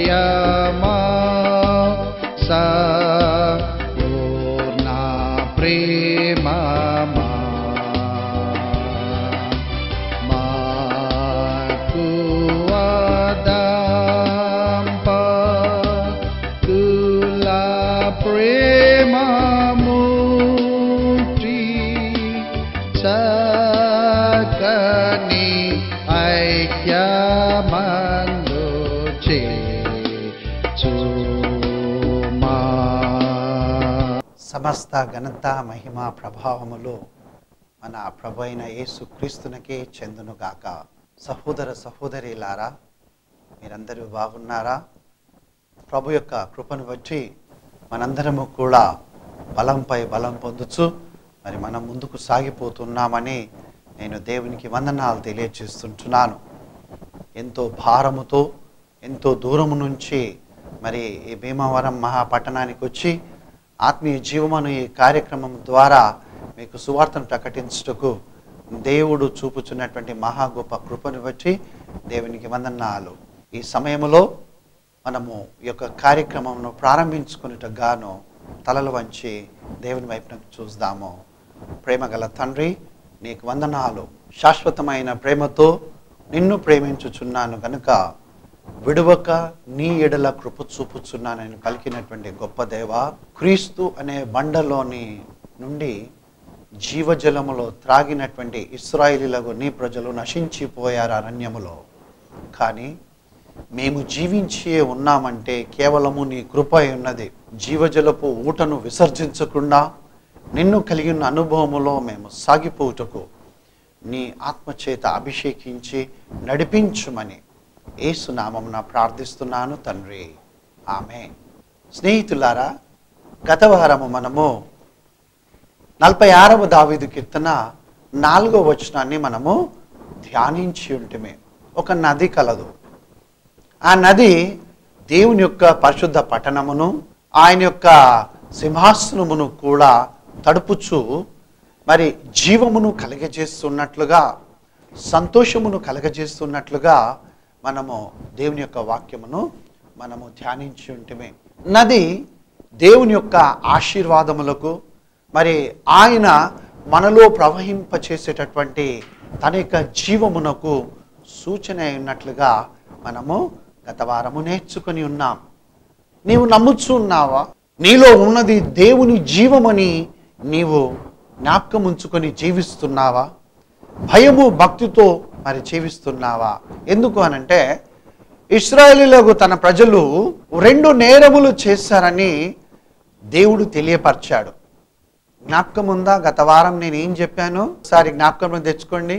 ఐక్యమా పూర్ణ ప్రేమమా మాకు వదంప కుల ప్రేమమూర్తి చక్కని ఐక్యమందు చేచుమా సమస్త ఘనత మహిమ ప్రభావములు మన ప్రభు అయిన యేసు క్రీస్తునకే చెందునుగాక సహోదర సహోదరిలారా మీరందరూ బాగున్నారా ప్రభు యొక్క కృపను బట్టి మనందరము కూడా బలంపై బలం పొందుచు మరి మనం ముందుకు సాగిపోతున్నామని నేను దేవునికి వందనాలు తెలియజేస్తుంటున్నాను ఎంతో భారముతో ఎంతో దూరము నుంచి మరి ఈ భీమవరం మహాపట్టణానికి వచ్చి ఆత్మీయ జీవమను ఈ కార్యక్రమం ద్వారా మీకు సువార్తను ప్రకటించుటకు దేవుడు చూపుచున్నటువంటి మహా గొప్ప కృపను బట్టి దేవునికి వందనాలు ఈ సమయంలో మనము ఈ యొక్క కార్యక్రమంను ప్రారంభించుకునేట గాను తలలు వంచి దేవుని వైపునకు చూద్దాము ప్రేమగల తండ్రి నీకు వందనాలు శాశ్వతమైన ప్రేమతో నిన్ను ప్రేమించుచున్నాను కనుక విడువక నీ ఎడల కృప చూపుచున్నానని పలికినటువంటి గొప్ప దేవ క్రీస్తు అనే బండలోని నుండి జీవజలములో త్రాగినటువంటి ఇస్రాయిలీలకు నీ ప్రజలు నశించిపోయారు అరణ్యములో కానీ మేము జీవించే ఉన్నామంటే కేవలము నీ కృప అయి ఉన్నది జీవజలపు ఊటను విసర్జించకుండా నిన్ను కలిగిన అనుభవములో మేము సాగిపోవుటకు నీ ఆత్మచేత అభిషేకించి నడిపించుమని ఏసునామమున ప్రార్థిస్తున్నాను తండ్రి ఆమె స్నేహితులారా గత వారము మనము నలభై ఆరవ దావీదు కీర్తన నాలుగో వచనాన్ని మనము ధ్యానించి ఉంటమే ఒక నది కలదు ఆ నది దేవుని యొక్క పరిశుద్ధ పట్టణమును ఆయన యొక్క సింహాసనమును కూడా తడుపుచు మరి జీవమును కలగజేస్తున్నట్లుగా సంతోషమును కలగజేస్తున్నట్లుగా మనము దేవుని యొక్క వాక్యమును మనము ధ్యానించి ఉంటమే నది దేవుని యొక్క ఆశీర్వాదములకు మరి ఆయన మనలో ప్రవహింపచేసేటటువంటి తన యొక్క జీవమునకు సూచన అయినట్లుగా మనము గత వారము నేర్చుకొని ఉన్నాం నీవు నమ్ముచు ఉన్నావా నీలో ఉన్నది దేవుని జీవమని నీవు జ్ఞాపకం ఉంచుకొని జీవిస్తున్నావా భయము భక్తితో మరి జీవిస్తున్నావా ఎందుకు అనంటే ఇస్రాయేలీలకు తన ప్రజలు రెండు నేరములు చేశారని దేవుడు తెలియపరిచాడు జ్ఞాపకం ఉందా గత వారం నేను ఏం చెప్పాను ఒకసారి జ్ఞాపకం తెచ్చుకోండి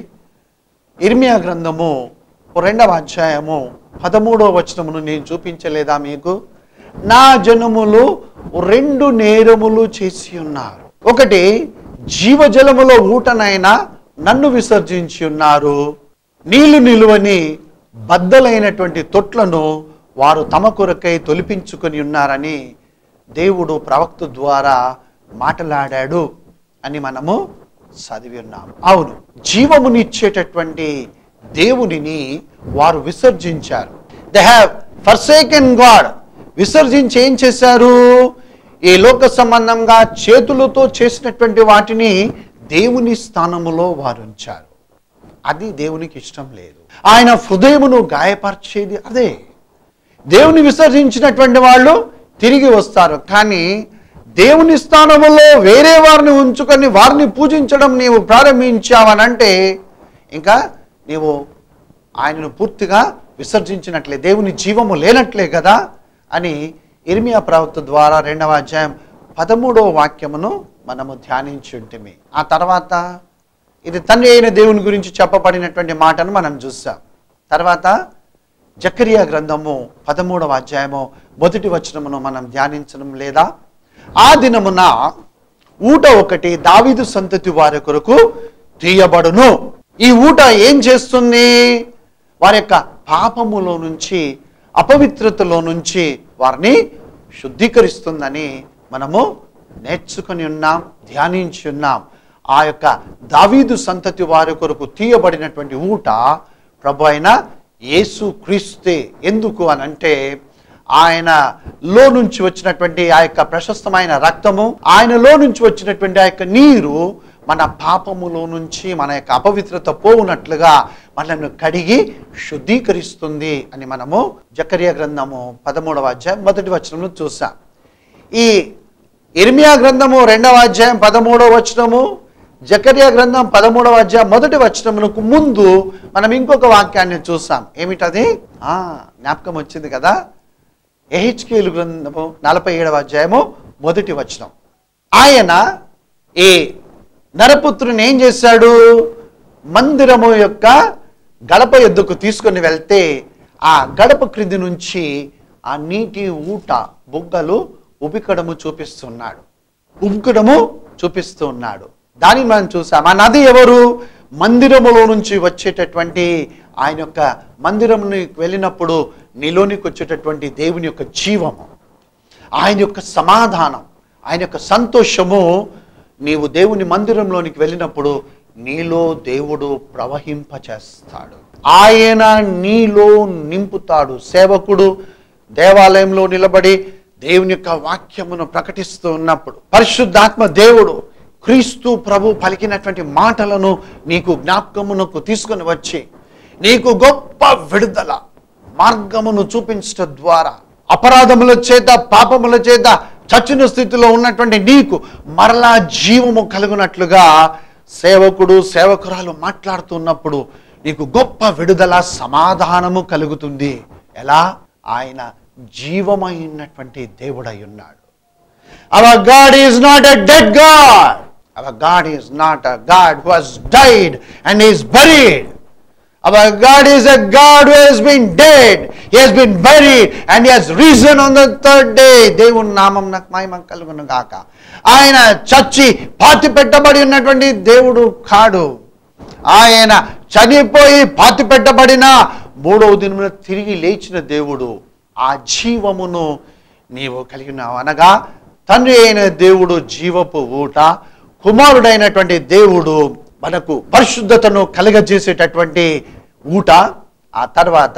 ఇర్మియా గ్రంథము రెండవ అధ్యాయము పదమూడవ వచనమును నేను చూపించలేదా మీకు నా జనములు రెండు నేరములు చేసి ఉన్నారు ఒకటి జీవజలములో ఊటనైనా నన్ను విసర్జించి ఉన్నారు నీళ్లు నిలువని బద్దలైనటువంటి తొట్లను వారు తమ కొరకై తొలిపించుకొని ఉన్నారని దేవుడు ప్రవక్త ద్వారా మాట్లాడాడు అని మనము చదివి ఉన్నాం అవును జీవమునిచ్చేటటువంటి దేవునిని వారు విసర్జించారు దే హ్యావ్ ఫర్సేకెన్ గాడ్ విసర్జించి ఏం చేశారు ఈ లోక సంబంధంగా చేతులతో చేసినటువంటి వాటిని దేవుని స్థానములో వారు ఉంచారు అది దేవునికి ఇష్టం లేదు ఆయన హృదయమును గాయపరిచేది అదే దేవుని విసర్జించినటువంటి వాళ్ళు తిరిగి వస్తారు కానీ దేవుని స్థానములో వేరే వారిని ఉంచుకొని వారిని పూజించడం నీవు ప్రారంభించావనంటే ఇంకా నీవు ఆయనను పూర్తిగా విసర్జించినట్లే దేవుని జీవము లేనట్లే కదా అని ఇర్మియా ప్రవక్త ద్వారా రెండవ అధ్యాయం పదమూడవ వాక్యమును మనము ధ్యానించి ఉంటుంది ఆ తర్వాత ఇది తండ్రి అయిన దేవుని గురించి చెప్పబడినటువంటి మాటను మనం చూసాం తర్వాత జకరియా గ్రంథము పదమూడవ అధ్యాయము మొదటి వచనమును మనం ధ్యానించడం లేదా ఆ దినమున ఊట ఒకటి దావీదు సంతతి వారి కొరకు తీయబడును ఈ ఊట ఏం చేస్తుంది వారి యొక్క పాపములో నుంచి అపవిత్రతలో నుంచి వారిని శుద్ధీకరిస్తుందని మనము నేర్చుకొని ఉన్నాం ధ్యానించి ఉన్నాం ఆ యొక్క దావీదు సంతతి వారి కొరకు తీయబడినటువంటి ఊట ప్రభు అయిన యేసు క్రీస్తే ఎందుకు అని అంటే ఆయనలో నుంచి వచ్చినటువంటి ఆ యొక్క ప్రశస్తమైన రక్తము ఆయనలో నుంచి వచ్చినటువంటి ఆ యొక్క నీరు మన పాపములో నుంచి మన యొక్క అపవిత్రత పోవునట్లుగా మనల్ని కడిగి శుద్ధీకరిస్తుంది అని మనము జకరియా గ్రంథము పదమూడవ అధ్యాయం మొదటి వచనంలో చూసాం ఈ ఇర్మియా గ్రంథము రెండవ అధ్యాయం పదమూడవ వచనము జకరియా గ్రంథం పదమూడవ అధ్యాయం మొదటి వచనములకు ముందు మనం ఇంకొక వాక్యాన్ని చూసాం ఏమిటది ఆ జ్ఞాపకం వచ్చింది కదా ఎహెచ్కేలు గ్రంథము నలభై ఏడవ అధ్యాయము మొదటి వచనం ఆయన ఈ నరపుత్రుని ఏం చేశాడు మందిరము యొక్క గడప ఎద్దుకు తీసుకొని వెళ్తే ఆ గడప క్రింది నుంచి ఆ నీటి ఊట బుగ్గలు ఉబికడము చూపిస్తున్నాడు ఉబికడము చూపిస్తూ ఉన్నాడు దానిని మనం చూసాం ఆ నది ఎవరు మందిరములో నుంచి వచ్చేటటువంటి ఆయన యొక్క మందిరంలోకి వెళ్ళినప్పుడు నీలోనికి వచ్చేటటువంటి దేవుని యొక్క జీవము ఆయన యొక్క సమాధానం ఆయన యొక్క సంతోషము నీవు దేవుని మందిరంలోనికి వెళ్ళినప్పుడు నీలో దేవుడు ప్రవహింపచేస్తాడు ఆయన నీలో నింపుతాడు సేవకుడు దేవాలయంలో నిలబడి దేవుని యొక్క వాక్యమును ప్రకటిస్తూ ఉన్నప్పుడు పరిశుద్ధాత్మ దేవుడు క్రీస్తు ప్రభు పలికినటువంటి మాటలను నీకు జ్ఞాపకమునకు తీసుకొని వచ్చి నీకు గొప్ప విడుదల మార్గమును చూపించడం ద్వారా అపరాధముల చేత పాపముల చేత చచ్చిన స్థితిలో ఉన్నటువంటి నీకు మరలా జీవము కలుగునట్లుగా సేవకుడు సేవకురాలు మాట్లాడుతున్నప్పుడు నీకు గొప్ప విడుదల సమాధానము కలుగుతుంది ఎలా ఆయన జీవమైనటువంటి దేవుడై ఉన్నాడు Our God is not a dead God. Our God is not a God who has died and is buried. Our God is a God who has been dead. He has been buried and he has risen on the third day. దేవుని నామం నాకు మహిమ కలుగును గాక ఆయన చచ్చి పాతి పెట్టబడి ఉన్నటువంటి దేవుడు కాడు ఆయన చనిపోయి పాతి పెట్టబడిన మూడవ దినమున తిరిగి లేచిన దేవుడు ఆ జీవమును నీవు కలిగి ఉన్నావు అనగా తండ్రి అయిన దేవుడు జీవపు ఊట కుమారుడైనటువంటి దేవుడు మనకు పరిశుద్ధతను కలుగజేసేటటువంటి ఊట ఆ తర్వాత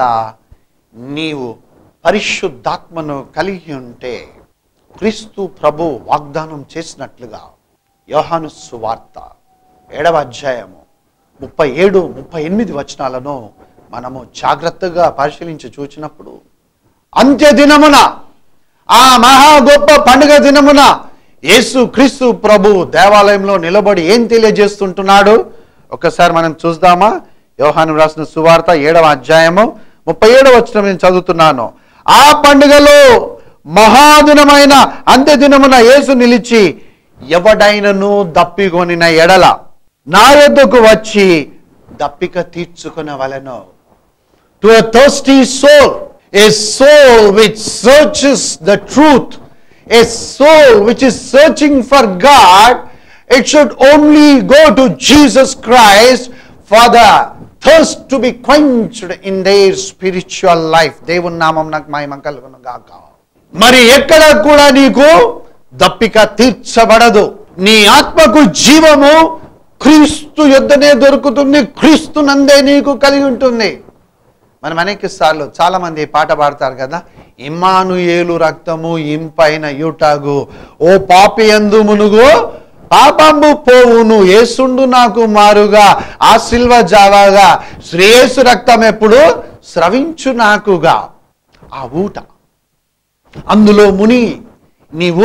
నీవు పరిశుద్ధాత్మను కలిగి ఉంటే క్రీస్తు ప్రభు వాగ్దానం చేసినట్లుగా యోహాను సువార్త ఏడవ అధ్యాయము ముప్పై ఏడు ముప్పై ఎనిమిది వచనాలను మనము జాగ్రత్తగా పరిశీలించి చూచినప్పుడు అంత్య దినమున ఆ మహా గొప్ప పండుగ దినమున యేసు క్రీస్తు ప్రభు దేవాలయంలో నిలబడి ఏం తెలియజేస్తుంటున్నాడు ఒకసారి మనం చూద్దామా యోహాను రాసిన సువార్త ఏడవ అధ్యాయము ముప్పై ఏడవ వచనం నేను చదువుతున్నాను ఆ పండుగలో మహాదినమైన అంత్య దినమున యేసు నిలిచి ఎవడైనను దప్పికొనిన ఎడల నా యొద్దకు వచ్చి దప్పిక తీర్చుకునవలెను to a thirsty soul, a soul which searches the truth, a soul which is searching for God, it should only go to Jesus Christ for the thirst to be quenched in their spiritual life. దేవుని నామం నాకు మహిమ కలుగును గాక మరి ఎక్కడ కూడా నీకు దప్పిక తీర్చబడదు నీ ఆత్మకు జీవము క్రీస్తు యుద్ధనే దొరుకుతుంది క్రీస్తు నందే నీకు కలిగి ఉంటుంది మనం అనేక సార్లు చాలా మంది ఈ పాట పాడతారు కదా ఇమ్మానుయేలు రక్తము ఇంపైన యూటాగు ఓ పాపి ఎందు మునుగు పాపంబు పోవును ఏసుండు నాకు మారుగా ఆ సిల్వ జావాగా శ్రేయస్సు రక్తం ఎప్పుడు స్రవించు నాకుగా ఆ ఊట అందులో ముని నీవు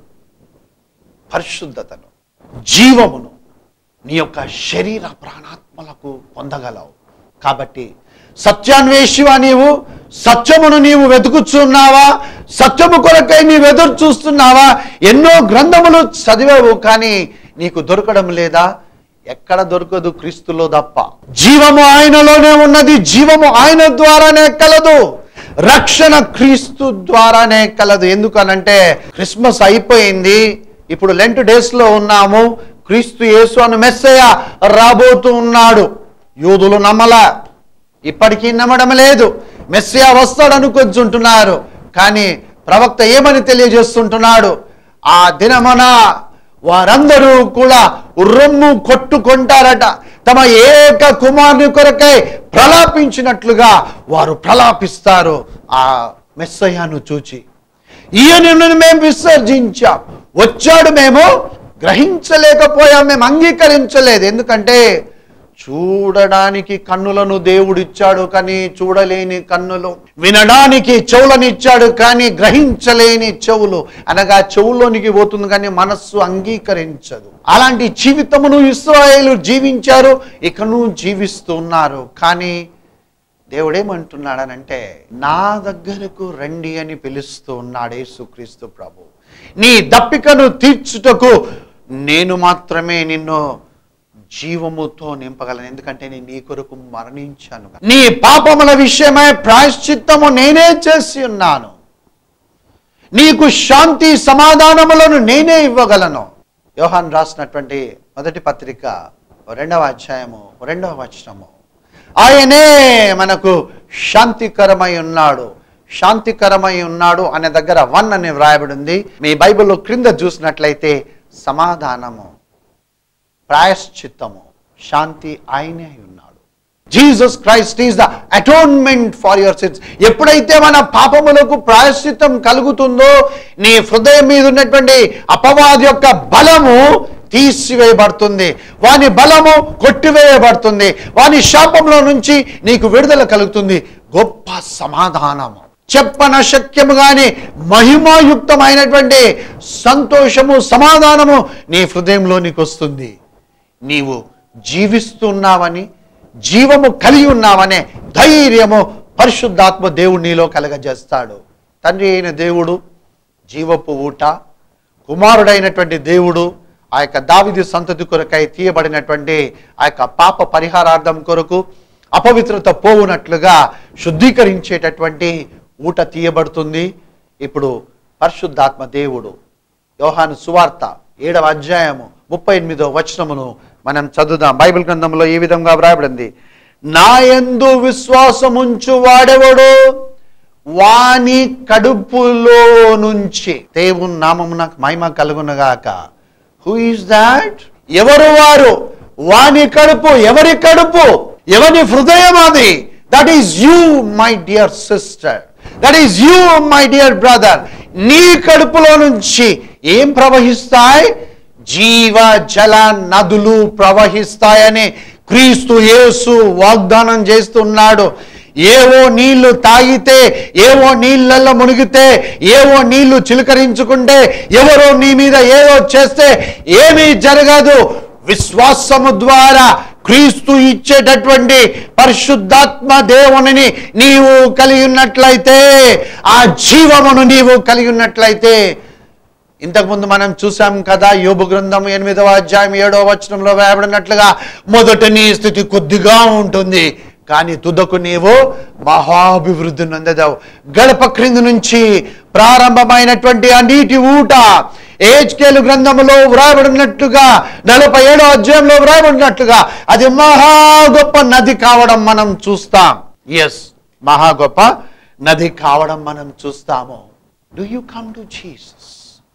పరిశుద్ధతను జీవమును నీ యొక్క శరీర ప్రాణాత్మలకు పొందగలవు కాబట్టి సత్యాన్వేషివా నీవు సత్యమును నీవు వెతుకుచున్నావా సత్యము కొరకై నీవు ఎదురు చూస్తున్నావా ఎన్నో గ్రంథములు చదివావు కానీ నీకు దొరకడం లేదా ఎక్కడ దొరకదు క్రీస్తులో తప్ప జీవము ఆయనలోనే ఉన్నది జీవము ఆయన ద్వారానే కలదు రక్షణ క్రీస్తు ద్వారానే కలదు ఎందుకనంటే క్రిస్మస్ అయిపోయింది ఇప్పుడు లెంట్ డేస్ లో ఉన్నాము క్రీస్తు యేసు అను మెస్సయ రాబోతూ ఉన్నాడు యూదులు నమ్మలా ఇప్పటికీ నమ్మడం లేదు మెస్సియా వస్తాడు అనుకొంచుంటున్నారు కానీ ప్రవక్త ఏమని తెలియజేస్తుంటున్నాడు ఆ దినమున వారందరూ కూడా రొమ్ము కొట్టుకుంటారట తమ ఏక కుమారుని కొరకై ప్రలాపించినట్లుగా వారు ప్రలాపిస్తారు ఆ మెస్సయ్యాను చూచి ఈయనను మేము విసర్జించాం వచ్చాడు మేము గ్రహించలేకపోయాం మేము అంగీకరించలేదు ఎందుకంటే చూడడానికి కన్నులను దేవుడిచ్చాడు కానీ చూడలేని కన్నులు వినడానికి చెవులనిచ్చాడు కానీ గ్రహించలేని చెవులు అనగా చెవుల్లోనికి పోతుంది కానీ మనస్సు అంగీకరించదు అలాంటి జీవితమును ఇస్రాయేలు జీవించారు ఇకను జీవిస్తున్నారు కానీ దేవుడేమంటున్నాడనంటే నా దగ్గరకు రండి అని పిలుస్తూ ఉన్నాడు యేసుక్రీస్తు ప్రభు నీ దప్పికను తీర్చుటకు నేను మాత్రమే నిన్ను జీవముతో నింపగలను ఎందుకంటే నేను నీ కొరకు మరణించాను నీ పాపముల విషయమై ప్రాయశ్చిత్తము నేనే చేసి ఉన్నాను నీకు శాంతి సమాధానములను నేనే ఇవ్వగలను యోహాన్ రాసినటువంటి మొదటి పత్రిక రెండవ అధ్యాయము రెండవ వచనము ఆయనే మనకు శాంతికరమై ఉన్నాడు శాంతికరమై ఉన్నాడు అనే దగ్గర వన్ అని వ్రాయబడి ఉంది మీ బైబిల్లో క్రింద చూసినట్లయితే సమాధానము ప్రాయశ్చిత్తము శాంతి ఆయనే అయి ఉన్నాడు Jesus Christ is the atonement for your sins ఎప్పుడైతే మన పాపములకు ప్రాయశ్చిత్తం కలుగుతుందో నీ హృదయం మీద ఉన్నటువంటి అపవాది యొక్క బలము తీసివేయబడుతుంది వాని బలము కొట్టివేయబడుతుంది వాని శాపంలో నుంచి నీకు విడుదల కలుగుతుంది గొప్ప సమాధానము చెప్పన శక్యము గాని మహిమాయుక్తమైనటువంటి సంతోషము సమాధానము నీ హృదయంలో నీకు వస్తుంది నీవు జీవిస్తున్నావని జీవము కలిగి ఉన్నావనే ధైర్యము పరిశుద్ధాత్మ దేవుడు నీలో కలగజేస్తాడు తండ్రి అయిన దేవుడు జీవపు ఊట కుమారుడైనటువంటి దేవుడు ఆ యొక్క దావిది సంతతి కొరకై తీయబడినటువంటి ఆ యొక్క పాప పరిహారార్థం కొరకు అపవిత్రత పోవునట్లుగా శుద్ధీకరించేటటువంటి ఊట తీయబడుతుంది ఇప్పుడు పరిశుద్ధాత్మ దేవుడు యోహాను సువార్త ఏడవ అధ్యాయము ముప్పై ఎనిమిదో వచనమును మనం చదువుదాం బైబిల్ గ్రంథంలో ఈ విధంగా వ్రాయబడింది నాయందు విశ్వాసముంచు వాడెవడు వాని కడుపులో నుంచి దేవుని నామమునకు మహిమ కలుగునగాక హూ ఇస్ దాట్ ఎవరు వారు వాని కడుపు ఎవరి కడుపు ఎవరి హృదయం అది that is you my dear sister that is you my dear brother నీ కడుపులో నుంచి ఏం ప్రవహిస్తాయి జీవ జల నదులు ప్రవహిస్తాయని క్రీస్తు యేసు వాగ్దానం చేస్తున్నాడు ఏవో నీళ్లు తాగితే ఏవో నీళ్ళల్లో మునిగితే ఏవో నీళ్లు చిలకరించుకుంటే ఎవరో నీ మీద ఏదో చేస్తే ఏమీ జరగదు విశ్వాసము ద్వారా క్రీస్తు ఇచ్చేటటువంటి పరిశుద్ధాత్మ దేవునిని నీవు కలిగి ఉన్నట్లయితే ఆ జీవమును నీవు కలిగి ఉన్నట్లయితే ఇంతకుముందు మనం చూసాం కదా యోబు గ్రంథం ఎనిమిదవ అధ్యాయం ఏడవ వచనంలో వేయబడినట్లుగా మొదట నీ స్థితి కొద్దిగా ఉంటుంది కానీ తుదకు నీవు మహాభివృద్ధి నొందదావు గడప క్రింది నుంచి ప్రారంభమైనటువంటి ఆ నీటి ఊట ఏజ్కేలు గ్రంథములో వ్రాయబడినట్లుగా నలభై ఏడో అధ్యాయంలో వ్రాయబడినట్లుగా అది మహా గొప్ప నది కావడం మనం చూస్తాం ఎస్ మహా గొప్ప నది కావడం మనం చూస్తాము do you come to Jesus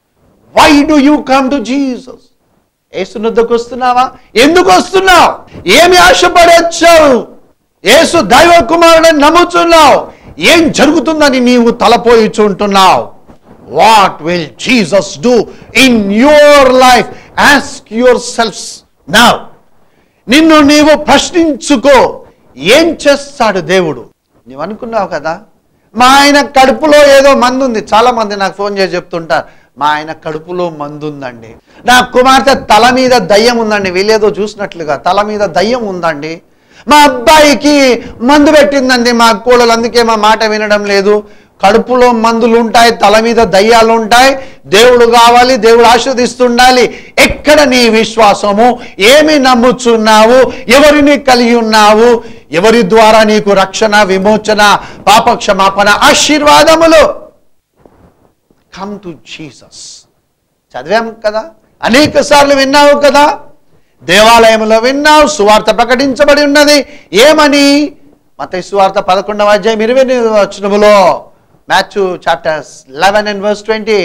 why do you come to Jesus ఏసునొద్దకు వస్తున్నావా ఎందుకు వస్తున్నావు ఏమి ఆశపడి వచ్చావు యేసు దైవ కుమారుడని నమ్ముతున్నావు ఏం జరుగుతుందని నీవు తలపోయిచుంటున్నావు what will Jesus do in your life ask your selfs now నిన్ను నీవు ప్రశ్నించుకో ఏం చేస్తాడు దేవుడు నీవు అనుకున్నావు కదా మా ఆయన కడుపులో ఏదో మందు ఉంది చాలా మంది నాకు ఫోన్ చేసి చెప్తుంటారు మా ఆయన కడుపులో మందు ఉందండి నా కుమార్తె తల మీద దయ్యం ఉందండి వీళ్ళేదో చూసినట్లుగా తల మీద దయ్యం ఉందండి మా అబ్బాయికి మందు పెట్టిందండి మా కోడలు అందుకే మా మాట వినడం లేదు కడుపులో మందులు ఉంటాయి తల మీద దయ్యాలు ఉంటాయి దేవుడు కావాలి దేవుడు ఆస్వాదిస్తుండాలి ఎక్కడ నీ విశ్వాసము ఏమి నమ్ముచున్నావు ఎవరిని కలిగి ఉన్నావు ఎవరి ద్వారా నీకు రక్షణ విమోచన పాపక్షమాపణ ఆశీర్వాదములు కమ్ టు జీసస్ చదివాం కదా అనేక సార్లు విన్నావు కదా దేవాలయంలో విన్నావు సువార్త ప్రకటించబడి ఉన్నది ఏమని మత సువార్త పదకొండవ అధ్యాయం ఇరవై ఎనిమిదవ వచనములో Matthew chapters eleven and verse twenty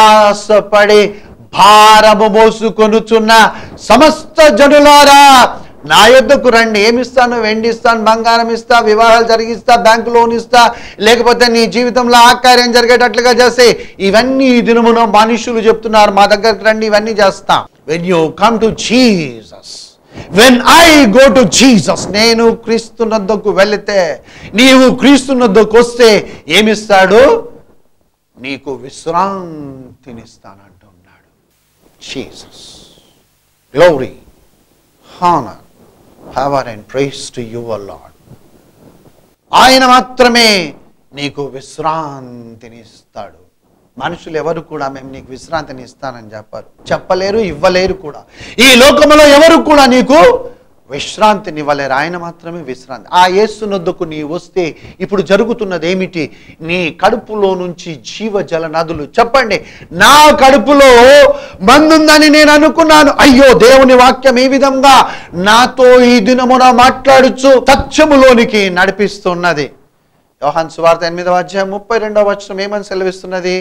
ప్రయాసపడి భారము మోసుకొనుచున్న సమస్త జనులారా నా యొద్దకు రండి ఏమి ఇస్తాను వెండి ఇస్తాను బంగారం ఇస్తా వివాహాలు జరిగిస్తా బ్యాంకు లోన్ ఇస్తా లేకపోతే నీ జీవితంలో ఆ కార్యం జరిగేటట్లుగా చేస్తే ఇవన్నీ ఈ దినమున మనుషులు చెప్తున్నారు మా దగ్గరకు రండి ఇవన్నీ చేస్తాం when you come to Jesus when I go to Jesus నేను క్రీస్తునద్దకు వెళితే నీవు క్రీస్తునద్దకు వస్తే ఏమిస్తాడు నీకు విశ్రాంతినిస్తానంటున్నాడు Jesus glory honour power and praise to your lord ఆయన మాత్రమే నీకు విశ్రాంతిని ఇస్తాడు మనుషులు ఎవరు కూడా మేము నీకు విశ్రాంతిని ఇస్తానని చెప్పారు చెప్పలేరు ఇవ్వలేరు కూడా ఈ లోకంలో ఎవరు కూడా నీకు విశ్రాంతిని ఇవ్వలేరు ఆయన మాత్రమే విశ్రాంతి ఆ యేసునొద్దకు నీ వస్తే ఇప్పుడు జరుగుతున్నది ఏమిటి నీ కడుపులో నుంచి జీవజల నదులు చెప్పండి నా కడుపులో మందుందని నేను అనుకున్నాను అయ్యో దేవుని వాక్యం ఈ విధంగా నాతో ఈ దినమున మాట్లాడుచు సత్యములోనికి నడిపిస్తున్నది యోహాన్ సువార్త ఎనిమిదవ అధ్యాయం ముప్పై రెండవ వచనం ఏమని సెలవిస్తున్నది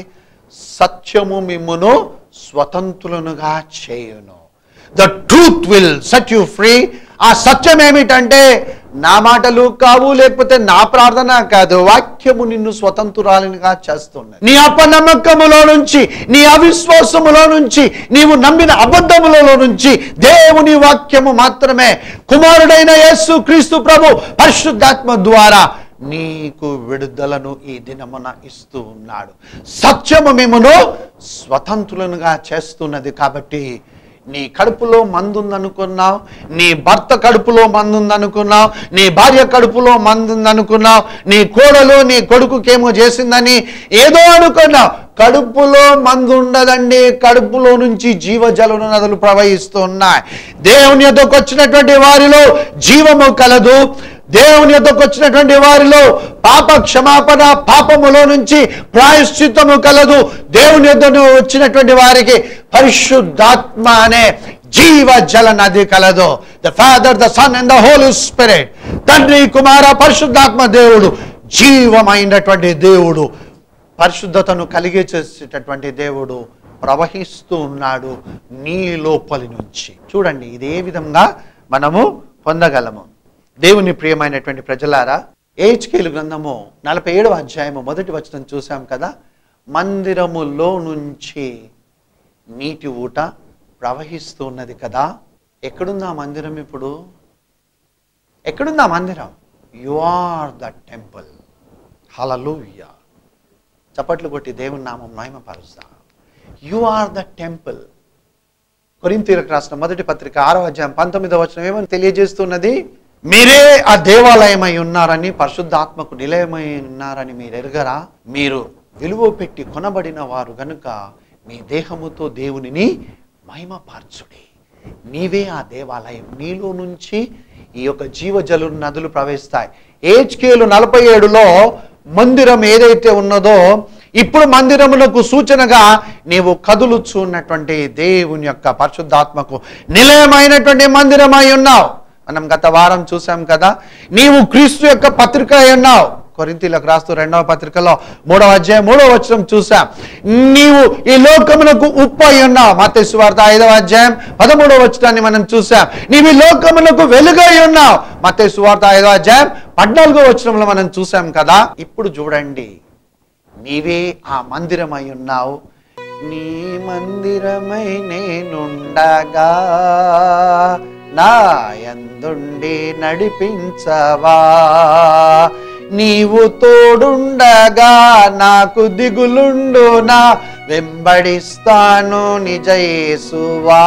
సత్యము మిమ్మును స్వతంత్రులుగా చేయును the truth will set you free ఆ సత్యం ఏమిటంటే నా మాటలు కావు లేకపోతే నా ప్రార్థన కాదు వాక్యము నిన్ను స్వతంత్రాలుగా చేస్తున్నది నీ అపనమ్మకములో నుంచి నీ అవిశ్వాసములో నుంచి నీవు నమ్మిన అబద్ధములలో నుంచి దేవుని వాక్యము మాత్రమే కుమారుడైన యేసు క్రీస్తు ప్రభు పరిశుద్ధాత్మ ద్వారా నీకు విడుదలను ఈ దినమున ఇస్తూ ఉన్నాడు సత్యము మిమ్మను స్వతంత్రులనుగా చేస్తున్నది కాబట్టి నీ కడుపులో మందుందనుకున్నావు నీ భర్త కడుపులో మందుందనుకున్నావు నీ భార్య కడుపులో మందుందనుకున్నావు నీ కోడలు నీ కొడుకుకేమో చేసిందని ఏదో అనుకున్నావు కడుపులో మందు ఉండదండి కడుపులో నుంచి జీవజల నదులు ప్రవహిస్తున్నాయి దేవుని యొద్దకు వచ్చినటువంటి వారిలో జీవము కలదు దేవుని యొద్దకు వచ్చినటువంటి వారిలో పాప క్షమాపణ పాపములో నుంచి ప్రాయశ్చిత్తము కలదు దేవుని యొద్దకు వచ్చినటువంటి వారికి పరిశుద్ధాత్మ అనే జీవ జల నది కలదు the father the son and the holy spirit తండ్రి కుమార పరిశుద్ధాత్మ దేవుడు జీవమైనటువంటి దేవుడు పరిశుద్ధతను కలిగే చేసేటటువంటి దేవుడు ప్రవహిస్తూ ఉన్నాడు నీ లోపలి నుంచి చూడండి ఇది ఏ విధంగా మనము పొందగలము దేవుని ప్రియమైనటువంటి ప్రజలారా ఏహెచ్కేలు గ్రంథము నలభై ఏడవ అధ్యాయము మొదటి వచనం చూసాం కదా మందిరములో నుంచి నీటి ఊట ప్రవహిస్తూ ఉన్నది కదా ఎక్కడుంది ఆ మందిరం ఇప్పుడు ఎక్కడుంది ఆ మందిరం you are the temple hallelujah చప్పట్లు కొట్టి దేవుని నామం మహిమపరుస్తా యు ఆర్ ద టెంపుల్ కొరింతీలకు రాసిన మొదటి పత్రిక ఆరో అధ్యాయం పంతొమ్మిదవ వచనం ఏమని తెలియజేస్తున్నది మీరే ఆ దేవాలయమై ఉన్నారని పరిశుద్ధాత్మకు నిలయమై ఉన్నారని మీరు ఎరగరా మీరు విలువ పెట్టి కొనబడిన వారు గనుక మీ దేహముతో దేవునిని మహిమపరచుడి నీవే ఆ దేవాలయం నీలో నుంచి ఈ యొక్క జీవజలు నదులు ప్రవహిస్తాయి ఏజ్కేలు నలభై ఏడులో మందిరం ఏదైతే ఉన్నదో ఇప్పుడు మందిరములకు సూచనగా నీవు కదులుచు ఉన్నటువంటి దేవుని యొక్క పరిశుద్ధాత్మకు నిలయమైనటువంటి మందిరమై ఉన్నావు మనం గత వారం చూసాం కదా నీవు క్రీస్తు యొక్క పత్రిక అయి ఉన్నావు కొరింతీలకు రాస్తూ రెండవ పత్రికలో మూడవ అధ్యాయం మూడవ వచనం చూసాం నీవు ఈ లోకమునకు ఉప్పు అయి ఉన్నావు మత వార్త ఐదవ అధ్యాయం పదమూడవ వచనాన్ని మనం చూసాం నీవు ఈ లోకమునకు వెలుగై ఉన్నావు మత వార్త ఐదవ అధ్యాయం పద్నాలుగో వచనంలో మనం చూసాం కదా ఇప్పుడు చూడండి నీవే ఆ మందిరమై ఉన్నావు నీ మందిరమై నేనుండగా నా యందుండి నడిపించవా నీవు తోడుండగా నాకు దిగులుండునా వెంబడిస్తాను నిజయేసువా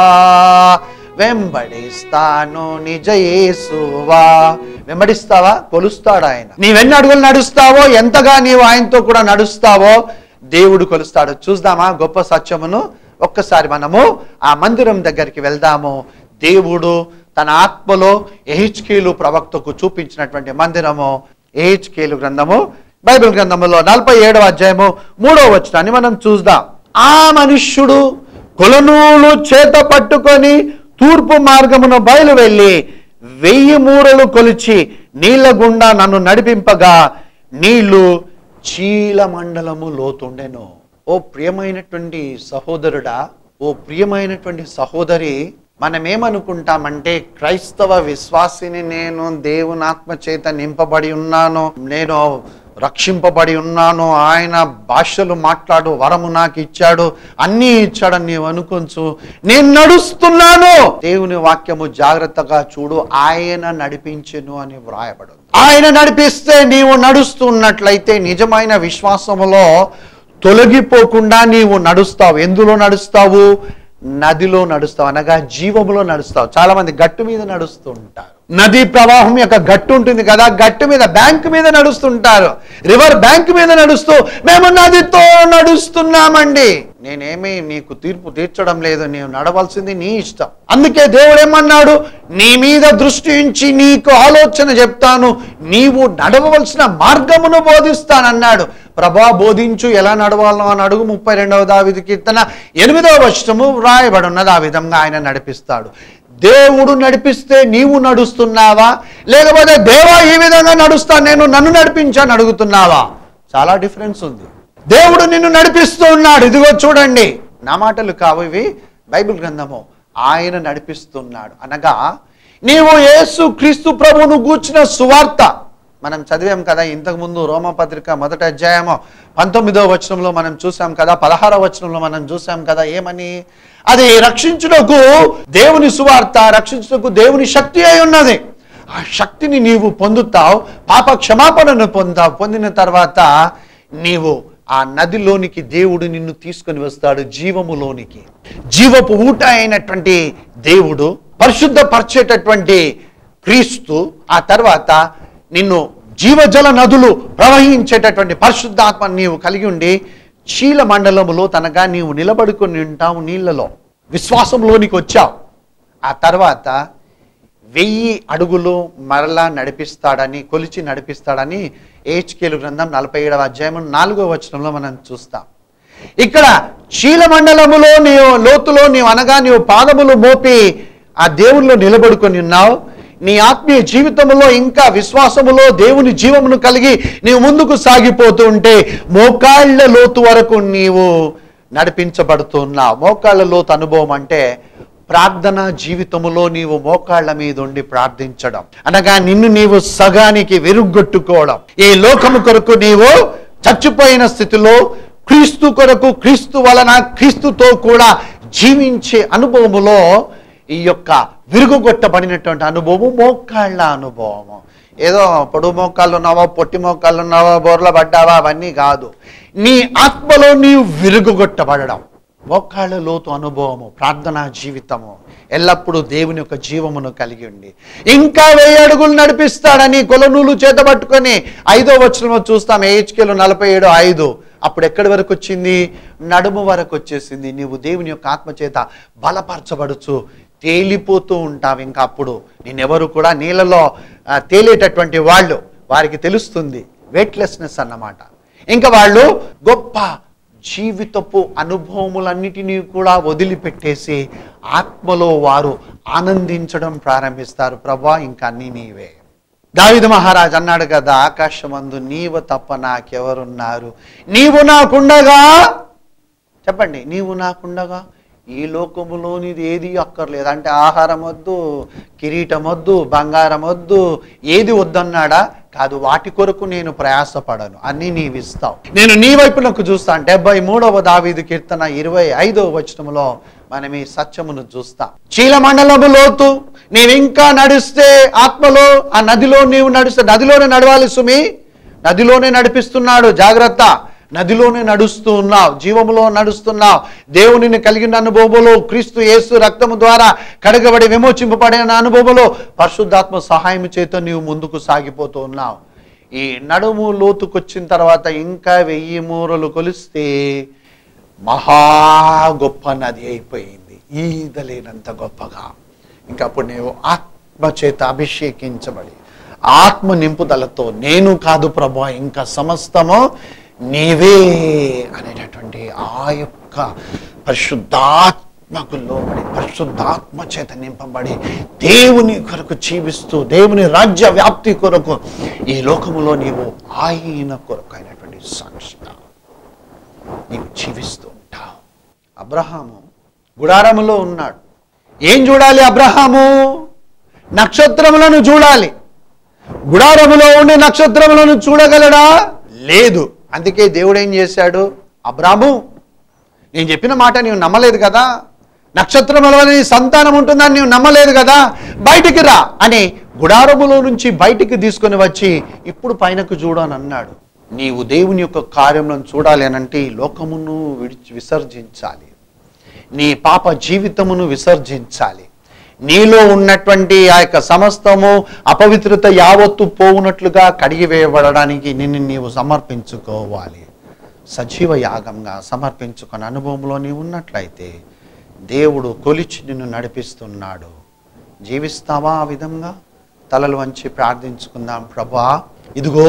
వెంబడిస్తాను నిజయేసువా వెంబడిస్తావా కొలుస్తాడు ఆయన నీవెన్ని అడుగులు నడుస్తావో ఎంతగా నీవు ఆయనతో కూడా నడుస్తావో దేవుడు కొలుస్తాడు చూద్దామా గొప్ప సత్యమును ఒక్కసారి మనము ఆ మందిరం దగ్గరికి వెళ్దాము దేవుడు తన ఆత్మలో ఎహెచ్కేలు ప్రవక్తకు చూపించినటువంటి మందిరము ఎహెచ్కేలు గ్రంథము బైబిల్ గ్రంథములో నలభై ఏడవ అధ్యాయము మూడవ వచనాన్ని మనం చూద్దాం ఆ మనుష్యుడు కొలనూలు చేత పట్టుకొని తూర్పు మార్గమున బయలు వెళ్ళి వెయ్యి మూరలు కొలిచి నీళ్ల గుండా నన్ను నడిపింపగా నీళ్లు చీల మండలము లోతుండెను ఓ ప్రియమైనటువంటి సహోదరుడా ఓ ప్రియమైనటువంటి సహోదరి మనం ఏమనుకుంటామంటే క్రైస్తవ విశ్వాసిని నేను దేవుని ఆత్మ చేత నింపబడి ఉన్నాను నేను రక్షింపబడి ఉన్నాను ఆయన భాషలు మాట్లాడు వరము నాకు ఇచ్చాడు అన్నీ ఇచ్చాడని నీవు అనుకోవచ్చు నేను నడుస్తున్నాను దేవుని వాక్యము జాగ్రత్తగా చూడు ఆయన నడిపించెను అని వ్రాయబడు ఆయన నడిపిస్తే నీవు నడుస్తున్నట్లయితే నిజమైన విశ్వాసములో తొలగిపోకుండా నీవు నడుస్తావు ఎందులో నడుస్తావు నదిలో నడుస్తావు అనగా జీవములో నడుస్తావు చాలా మంది గట్టు మీద నడుస్తూ ఉంటారు నదీ ప్రవాహం యొక్క గట్టు ఉంటుంది కదా గట్టు మీద బ్యాంక్ మీద నడుస్తుంటారు రివర్ బ్యాంక్ మీద నడుస్తూ మేము నదితో నడుస్తున్నామండి నేనేమి నీకు తీర్పు తీర్చడం లేదు నీవు నడవలసింది నీ ఇష్టం అందుకే దేవుడు ఏమన్నాడు నీ మీద దృష్టి ఉంచి నీకు ఆలోచన చెప్తాను నీవు నడవవలసిన మార్గమును బోధిస్తానన్నాడు ప్రభా బోధించు ఎలా నడవాలనో అని అడుగు ముప్పై రెండవ దావిది కీర్తన ఎనిమిదవ వర్షము వ్రాయబడి ఉన్నది ఆ విధంగా ఆయన నడిపిస్తాడు దేవుడు నడిపిస్తే నీవు నడుస్తున్నావా లేకపోతే దేవా ఈ విధంగా నడుస్తా నేను నన్ను నడిపించాను అడుగుతున్నావా చాలా డిఫరెన్స్ ఉంది దేవుడు నిన్ను నడిపిస్తూ ఉన్నాడు ఇదిగో చూడండి నా మాటలు కావు ఇవి బైబిల్ గ్రంథము ఆయన నడిపిస్తున్నాడు అనగా నీవు యేసు క్రీస్తు ప్రభువును గూర్చిన సువార్త మనం చదివాం కదా ఇంతకుముందు రోమపత్రిక మొదటి అధ్యాయము పంతొమ్మిదో వచనంలో మనం చూసాం కదా పదహారో వచనంలో మనం చూసాం కదా ఏమని అది రక్షించుటకు దేవుని సువార్త రక్షించుటకు దేవుని శక్తి అయి ఉన్నది ఆ శక్తిని నీవు పొందుతావు పాప క్షమాపణను పొందుతావు పొందిన తర్వాత నీవు ఆ నదిలోనికి దేవుడు నిన్ను తీసుకొని వస్తాడు జీవములోనికి జీవపు ఊట అయినటువంటి దేవుడు పరిశుద్ధపరిచేటటువంటి క్రీస్తు ఆ తర్వాత నిన్ను జీవజల నదులు ప్రవహించేటటువంటి పరిశుద్ధాత్మ నీవు కలిగి ఉండి చీల మండలములో తనగా నీవు నిలబడుకొని ఉంటావు నీళ్ళలో విశ్వాసంలోనికి వచ్చావు ఆ తర్వాత వెయ్యి అడుగులు మరలా నడిపిస్తాడని కొలిచి నడిపిస్తాడని ఏహెచ్కేలు గ్రంథం నలభై ఏడవ అధ్యాయం నాలుగో వచనంలో మనం చూస్తాం ఇక్కడ చీలమండలములో నీవు లోతులో నీవు అనగా నీవు పాదములు మోపి ఆ దేవుల్లో నిలబడుకొని ఉన్నావు నీ ఆత్మీయ జీవితంలో ఇంకా విశ్వాసములో దేవుని జీవమును కలిగి నీవు ముందుకు సాగిపోతూ ఉంటే మోకాళ్ళ లోతు వరకు నీవు నడిపించబడుతున్నావు మోకాళ్ళ లోతు అనుభవం అంటే ప్రార్థన జీవితములో నీవు మోకాళ్ళ మీద ఉండి ప్రార్థించడం అనగా నిన్ను నీవు సగానికి విరుగ్గొట్టుకోవడం ఈ లోకము కొరకు నీవు చచ్చిపోయిన స్థితిలో క్రీస్తు కొరకు క్రీస్తు వలన క్రీస్తుతో కూడా జీవించే అనుభవములో ఈ యొక్క విరుగుగొట్టబడినటువంటి అనుభవము మోకాళ్ళ అనుభవము ఏదో పొడుగు మోకాళ్ళు ఉన్నావా పొట్టి మోకాళ్ళు ఉన్నావా బోర్ల పడ్డావా అవన్నీ కాదు నీ ఆత్మలో నీవు విరుగుగొట్టబడడం మోకాళ్ళ లోతు అనుభవము ప్రార్థనా జీవితము ఎల్లప్పుడూ దేవుని యొక్క జీవమును కలిగి ఉండి ఇంకా వెయ్యి అడుగులు నడిపిస్తాడని కొలనూలు చేతబట్టుకొని ఐదో వచనంలో చూస్తాం ఏహెచ్కేలు నలభై ఏడు ఐదు అప్పుడు ఎక్కడి వరకు వచ్చింది నడుము వరకు వచ్చేసింది నీవు దేవుని యొక్క ఆత్మ చేత బలపరచబడుచు తేలిపోతూ ఉంటావు ఇంకా అప్పుడు నేనెవరు కూడా నీళ్ళలో ఆ, తేలేటటువంటి వాళ్ళు వారికి తెలుస్తుంది వెయిట్లెస్నెస్ అన్నమాట ఇంకా వాళ్ళు గొప్ప జీవితపు అనుభవములన్నిటినీ కూడా వదిలిపెట్టేసి ఆత్మలో వారు ఆనందించడం ప్రారంభిస్తారు ప్రభా ఇంకా అన్నీ నీవే దావిద మహారాజ్ అన్నాడు కదా ఆకాశమందు నీవు తప్ప నాకెవరున్నారు నీవు నాకుండగా చెప్పండి నీవు నాకుండగా ఈ లోకములోనిది ఏది అక్కర్లేదు అంటే ఆహారం వద్దు కిరీటం వద్దు బంగారం వద్దు ఏది వద్దన్నాడా కాదు వాటి కొరకు నేను ప్రయాసపడను అన్నీ నీవిస్తావు నేను నీ వైపునకు చూస్తాను డెబ్బై మూడవ దావీదు కీర్తన ఇరవై ఐదవ వచనములో మనం ఈ సత్యమును చూస్తాం చీలమండలము లోతు నీవు ఇంకా నడిస్తే ఆత్మలో ఆ నదిలో నీవు నడిస్తే నదిలోనే నడవాలి సుమి నదిలోనే నడిపిస్తున్నాడు జాగ్రత్త నదిలోనే నడుస్తూ ఉన్నావు జీవములో నడుస్తున్నావు దేవునిని కలిగిన అనుభవంలో క్రీస్తు యేసు రక్తము ద్వారా కడగబడి విమోచింపబడిన అనుభవంలో పరిశుద్ధాత్మ సహాయం చేత నీవు ముందుకు సాగిపోతూ ఉన్నావు ఈ నడుము లోతుకొచ్చిన తర్వాత ఇంకా వెయ్యి మూరలు కొలిస్తే మహా గొప్ప నది అయిపోయింది ఈదలేనంత గొప్పగా ఇంకా అప్పుడు నీవు ఆత్మ చేత అభిషేకించబడి ఆత్మ నింపుదలతో నేను కాదు ప్రభు ఇంకా సమస్తము నీవే అనేటటువంటి ఆ యొక్క పరిశుద్ధాత్మకు లోబడి పరిశుద్ధాత్మ చేత నింపబడి దేవుని కొరకు జీవిస్తూ దేవుని రాజ్య వ్యాప్తి కొరకు ఈ లోకములో నీవు ఆయన కొరకు అయినటువంటి సాక్షిగా నీవు జీవిస్తూ ఉంటావు అబ్రహాము గుడారములో ఉన్నాడు ఏం చూడాలి అబ్రహాము నక్షత్రములను చూడాలి గుడారములో ఉండే నక్షత్రములను చూడగలడా లేదు అందుకే దేవుడు ఏం చేశాడు అబ్రాము నేను చెప్పిన మాట నీవు నమ్మలేదు కదా నక్షత్రముల వల్ల నీ సంతానం ఉంటుందని నీవు నమ్మలేదు కదా బయటికి రా అని గుడారములో నుంచి బయటికి తీసుకొని వచ్చి ఇప్పుడు పైనకు చూడు అని అన్నాడు నీవు దేవుని యొక్క కార్యములను చూడాలి అనంటే ఈ లోకమును విడిచి విసర్జించాలి నీ పాప జీవితమును విసర్జించాలి నీలో ఉన్నటువంటి ఆ యొక్క సమస్తము అపవిత్రత యావత్తు పోవునట్లుగా కడిగివేయబడడానికి నిన్ను నీవు సమర్పించుకోవాలి సజీవ యాగంగా సమర్పించుకున్న అనుభవంలో నీవు ఉన్నట్లయితే దేవుడు కొలిచి నిన్ను నడిపిస్తున్నాడు జీవిస్తావా ఆ విధంగా తలలు వంచి ప్రార్థించుకుందాం ప్రభా ఇదిగో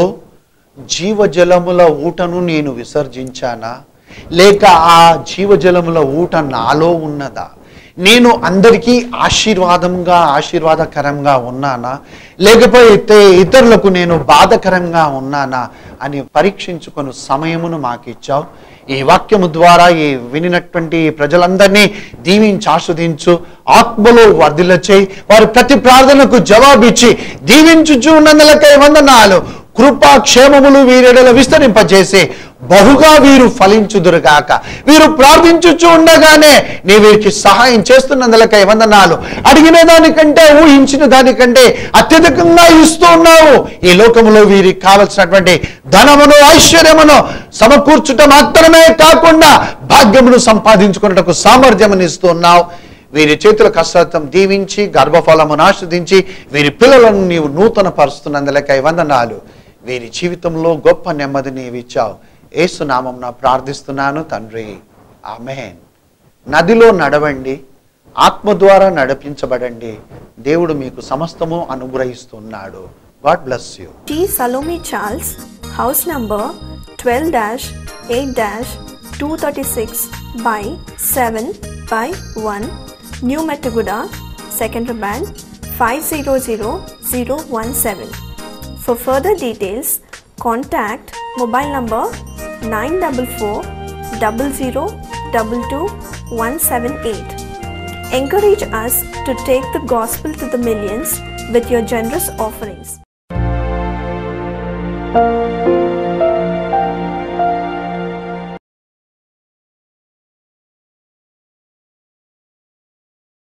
జీవజలముల ఊటను నేను విసర్జించానా లేక ఆ జీవజలముల ఊట నాలో ఉన్నదా నేను అందరికీ ఆశీర్వాదంగా ఆశీర్వాదకరంగా ఉన్నానా లేకపోతే ఇతరులకు నేను బాధకరంగా ఉన్నానా అని పరీక్షించుకొని సమయమును మాకు ఇచ్చావు ఈ వాక్యము ద్వారా ఈ వినినటువంటి ప్రజలందరినీ దీవించి ఆస్వాదించు ఆత్మలో వర్ధిల్ల చేయి వారి ప్రతి ప్రార్థనకు జవాబిచ్చి దీవించుచు ఉన్నందులకై వందనాలు కృపా క్షేమములు వీరెడల విస్తరింపజేసి బహుగా వీరు ఫలించుదురుగాక వీరు ప్రార్థించుచు ఉండగానే నీ వీరికి సహాయం చేస్తున్నందులకై వందనాలు అడిగిన దానికంటే ఊహించిన దానికంటే అత్యధికంగా ఇస్తూ ఉన్నావు ఈ లోకములో వీరికి కావలసినటువంటి ధనమును ఐశ్వర్యమును సమకూర్చుట మాత్రమే కాకుండా భాగ్యమును సంపాదించుకున్నటకు సామర్థ్యమును ఇస్తూ ఉన్నావు వీరి చేతుల కసరత్తం దీవించి గర్భఫలమును ఆస్వాదించి వీరి పిల్లలను నీవు నూతన పరుస్తున్నందులకై వందనాలు వీరి జీవితంలో గొప్ప నెమ్మది నీవు ఇచ్చావు ఏసునామం ప్రార్థిస్తున్నాను తండ్రి ఆమెన్ నదిలో నడవండి ఆత్మ ద్వారా నడిపించబడండి దేవుడు మీకు సమస్తము అనుగ్రహిస్తున్నాడు god bless you T. Salome Charles, house number 12 8 236 by 7 by 1, New Metaguda, Secondary Band 500017. For further details, contact mobile number 944 00 22 178. Encourage us to take the gospel to the millions with your generous offerings.